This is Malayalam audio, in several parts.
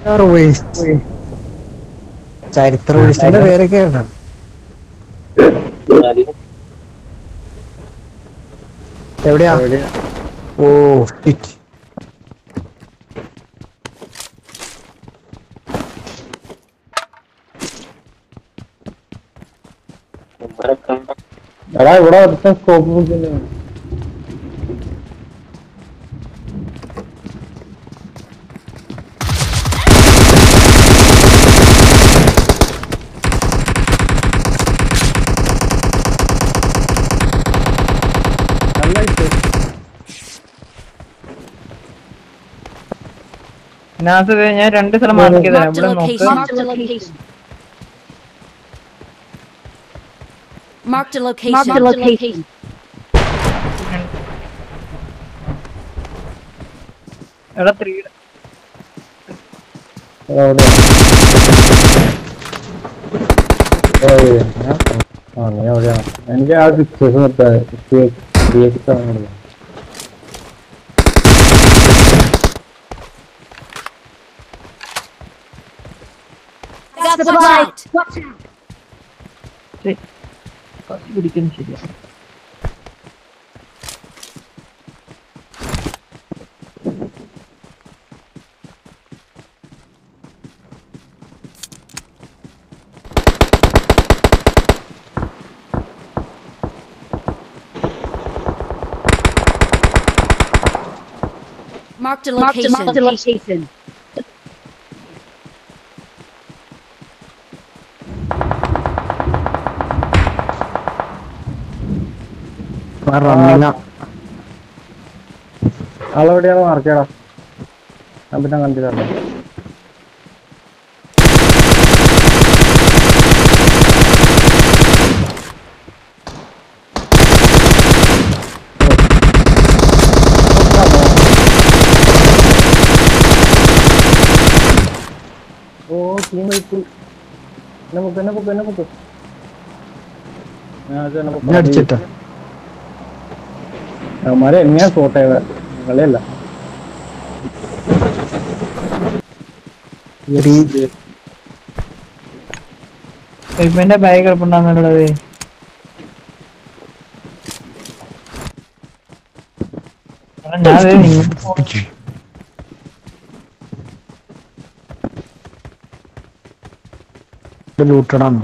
വേസ്റ്റ് ചരിത്ര വേസ്റ്റിന്റെ പേരൊക്കെ ഉണ്ട് എവിടെയാ ഓ shit. എടാ ഇവിടെ ഒറ്റ സ്കോപ്പ് നാസ് ഞാൻ രണ്ട് സ്ഥലം മാർക്ക് ചെയ്തരാം Marked a ഇവിടെ നോക്ക് location. Marked a location. Marked a location. Marked a location. എടാ ത്രീ എവിടെ ആ നീ എവിടെയാണ് എനിക്ക് ആ സിക്സസ് നിർത്താൻ Got supplies. പിടിക്കുന്നു ശരിയാ Marked a location. Marked a location. Running ആളെവിടെയാണ് മാർക്ക് ചെയ്യണം ഞാൻ പിന്നെ കണ്ടില്ല ഓ ടീം വൈപ്പ് എന്നെ പൊക്ക് എന്നെ പൊക്ക് എന്നെ പൊക്ക് ഞാൻ അത് എന്നെ പൊക്ക്. അടിച്ചിട്ട് അവന്മാരെ എങ്ങനെയാ സോട്ട് ചെയ്ത കളിയല്ല ഇവന്റെ ബാഗ് കിടപ്പുണ്ടാകുന്നുള്ളത് ഞാൻ ദേ നിങ്ങൾക്ക് പോ- ലൂട്ടണം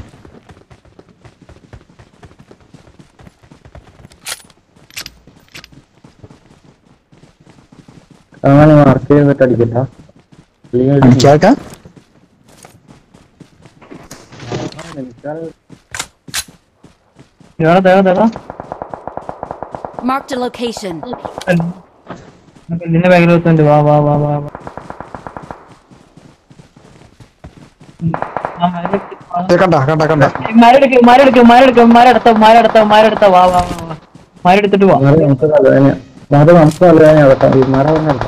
അങ്ങനെ മാർക്ക് ചെയ്തിട്ട് അടിക്കില്ല അല്ലെങ്കിൽ അടിക്കും. അടിച്ചാക്കാം എനിക്കത് ഇയാളെ തേടാ തേടാ Marked a location. ഇതിന്റെ ബാഗിൽ വെച്ചുണ്ട് വാ വാ വാ വാ വാ. ഉം. ആ മരടിക്ക് വാ. ഇത് കണ്ട കണ്ട കണ്ട മരടിക്ക് മരടിക്ക് മരടിക്ക് മരടുത്ത മരടുത്ത മരടുത്ത വാ വാ വാ വാ മരടുത്തിട്ട് വാ മരം നമുക്ക് നല്ലതിനെ മരം നമുക്ക് നല്ലതിനെ കേട്ടോ ഈ മരം ഒന്നല്ല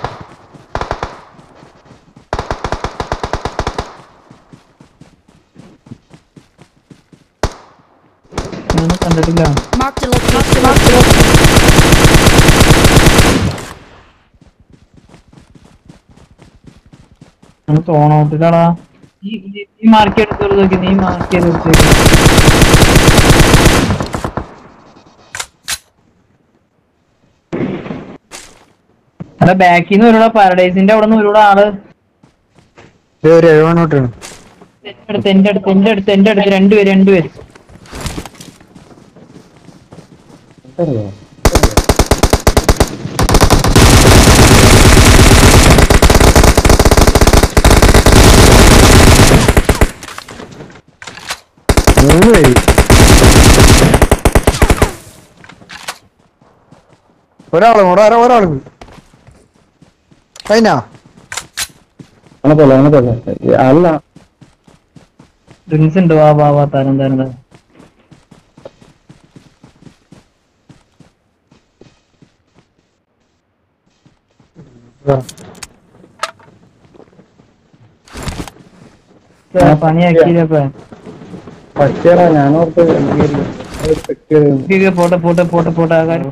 ഞാനൊന്നും കണ്ടിട്ടില്ല Marked a location. Marked a location. നമുക്ക് തോന്നോട്ടില്ലടാ നീ നീ- നീ മാർക്ക് എടുത്തോളൂ നോക്കി നീ മാർക്ക് ചെയ്തെടുത്തേക്ക് അല്ല ബാക്കിൽ നിന്ന് ഒരുവിടെ പാരഡൈസിന്റെ അവിടെ നിന്ന് ഒരുവിടെ ആള് ഇത് ഒരു എഴുപണോട്ടാണ് എന്റെ അടുത്ത് എന്റെ അടുത്ത് എന്റെ അടുത്ത് എന്റെ അടുത്ത് രണ്ടുപേര് രണ്ടുപേര് എനിക്കറിയോ മൂന്ന് പേര് ഒരാള് ഒരാ ഒരാള് കഴിഞ്ഞാ അങ്ങനെ പോലെ അങ്ങനെ പോലെ അല്ല ഡ്രിങ്ക്സ് ഉണ്ട് വാ വാ വാ തരം തരം തരം പണിയാക്കിയില്ലപ്പ പക്ഷേടാ ഞാനോർത്ത് എനിക്ക് പോട്ടെ പോട്ടെ പോട്ടെ പോട്ടെ ആ കാര്യം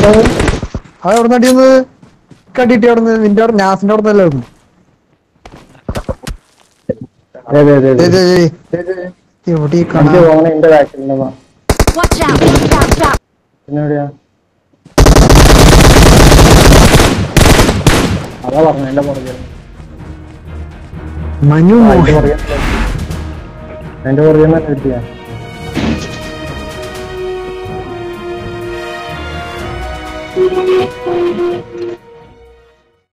വന്നത് അത് എവിടെ നിന്ന് അടിയുന്നത് കണ്ടിട്ട് അവിടെ നിന്ന് നിന്റെ അവിടെ നാസിന്റെ അവിടെ നിന്നല്ലേ വന്നു അതെ അതെ അതെ ഏയ് അതെ ഏയ് ഏയ്. എവിടെ ഈ എനിക്ക് കാണാ പോകണ എന്റെ ബാക്കിലുണ്ടെന്നാ Watch out! Watch out! പിന്നെ എവിടെയാ അതാ പറഞ്ഞു എന്റെ പുറകെ മനു ആ, മോഹൻ. എന്റെ പുറകെ എന്റെ പുറകെ തന്നെ കിട്ടിയാ